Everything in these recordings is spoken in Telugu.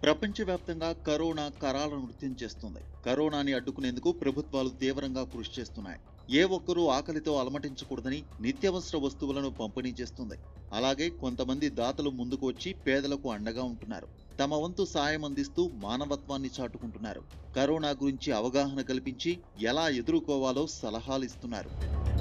ప్రపంచవ్యాప్తంగా కరోనా కరాల నృత్యం చేస్తుంది కరోనాని అడ్డుకునేందుకు ప్రభుత్వాలు తీవ్రంగా కృషి చేస్తున్నాయి ఏ ఒక్కరూ ఆకలితో అలమటించకూడదని నిత్యావసర వస్తువులను పంపిణీ చేస్తుంది అలాగే కొంతమంది దాతలు ముందుకు వచ్చి పేదలకు అండగా ఉంటున్నారు తమ వంతు సాయం అందిస్తూ మానవత్వాన్ని చాటుకుంటున్నారు కరోనా గురించి అవగాహన కల్పించి ఎలా ఎదుర్కోవాలో సలహాలు ఇస్తున్నారు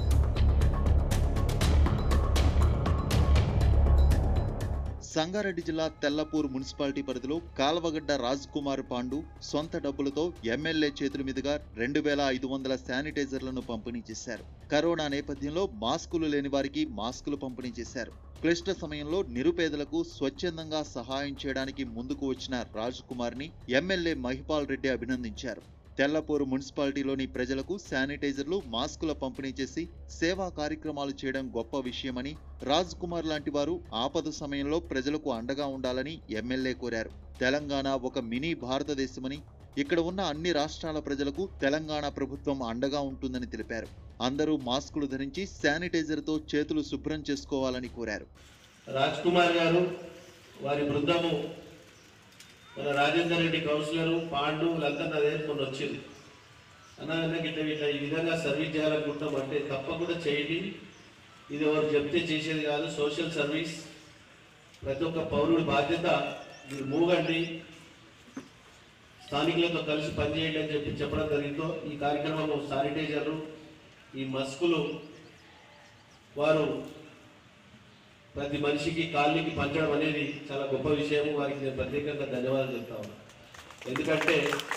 సంగారెడ్డి జిల్లా తెల్లపూర్ మున్సిపాలిటీ పరిధిలో కాల్వగడ్డ రాజ్ కుమార్ పాండు సొంత డబ్బులతో ఎమ్మెల్యే చేతుల మీదుగా రెండు వేల ఐదు వందల శానిటైజర్లను పంపిణీ చేశారు కరోనా నేపథ్యంలో మాస్కులు లేని వారికి మాస్కులు పంపిణీ చేశారు క్లిష్ట సమయంలో నిరుపేదలకు స్వచ్ఛందంగా సహాయం చేయడానికి ముందుకు వచ్చిన రాజ్ కుమార్ని ఎమ్మెల్యే మహిపాల్ రెడ్డి అభినందించారు తెల్లపూరు మున్సిపాలిటీలోని ప్రజలకు శానిటైజర్లు మాస్కుల పంపిణీ చేసి సేవా కార్యక్రమాలు చేయడం గొప్ప విషయమని రాజ్ కుమార్ లాంటి వారు ఆపద సమయంలో ప్రజలకు అండగా ఉండాలని ఎమ్మెల్యే కోరారు తెలంగాణ ఒక మినీ భారతదేశమని ఇక్కడ ఉన్న అన్ని రాష్ట్రాల ప్రజలకు తెలంగాణ ప్రభుత్వం అండగా ఉంటుందని తెలిపారు అందరూ మాస్కులు ధరించి శానిటైజర్తో చేతులు శుభ్రం చేసుకోవాలని కోరారు రాజ్ కుమార్ గారు వారి బృందము మన రాజేందర్ రెడ్డి కౌన్సిలరు పాండు వీళ్ళంతా నా దగ్గర మొన్న వచ్చింది అన్న అన్న ఇట్లా ఇట్లా ఈ విధంగా సర్వీస్ చేయాలనుకుంటాం అంటే తప్పకుండా చేయండి ఇది ఎవరు చెప్తే చేసేది కాదు సోషల్ సర్వీస్ ప్రతి ఒక్క పౌరుడి బాధ్యత మీరు మూగండి స్థానికులతో కలిసి పనిచేయండి అని చెప్పి చెప్పడం జరిగిందో ఈ కార్యక్రమం శానిటైజర్లు ఈ మస్కులు వారు ప్రతి మనిషికి కాలనీకి పంచడం అనేది చాలా గొప్ప విషయం వారికి నేను ప్రత్యేకంగా ధన్యవాదాలు చెప్తా ఉన్నా ఎందుకంటే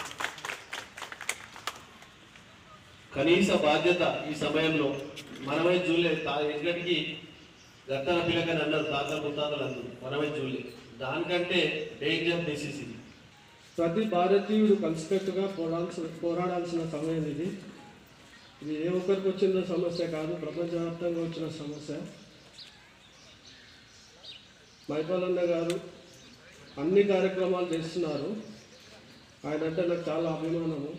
కనీస బాధ్యత ఈ సమయంలో మనమే చూడలేదు తా ఎక్కడికి గత్తల పిల్లకని అన్నారు తాతలు ముత్తాతలు అందరు మనమే చూడలేదు దానికంటే డేంజర్ డిసీజ్ ఇది ప్రతి భారతీయుడు కలిసికట్టుగా పోరాల్సిన పోరాడాల్సిన సమయం ఇది ఇది ఏ ఒక్కరికి వచ్చిన సమస్య కాదు ప్రపంచవ్యాప్తంగా వచ్చిన సమస్య మైపాలన్న గారు అన్ని కార్యక్రమాలు చేస్తున్నారు ఆయన అంటే నాకు చాలా అభిమానము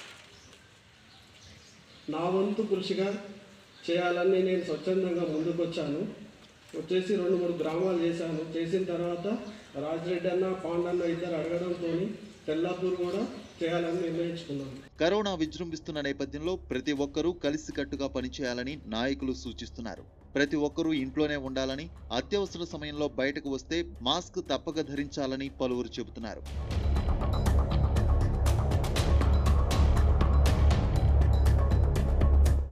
నా వంతు కృషిగా చేయాలని నేను స్వచ్ఛందంగా ముందుకు వచ్చాను వచ్చేసి రెండు మూడు గ్రామాలు చేశాను చేసిన తర్వాత రాజిరెడ్డి అన్న పాండన్న ఇద్దరు అడగడంతో తెల్లాపూర్ కూడా చేయాలని నిర్ణయించుకున్నాను కరోనా విజృంభిస్తున్న నేపథ్యంలో ప్రతి ఒక్కరూ కలిసికట్టుగా పనిచేయాలని నాయకులు సూచిస్తున్నారు ప్రతి ఒక్కరూ ఇంట్లోనే ఉండాలని అత్యవసర సమయంలో బయటకు వస్తే మాస్క్ తప్పక ధరించాలని పలువురు చెబుతున్నారు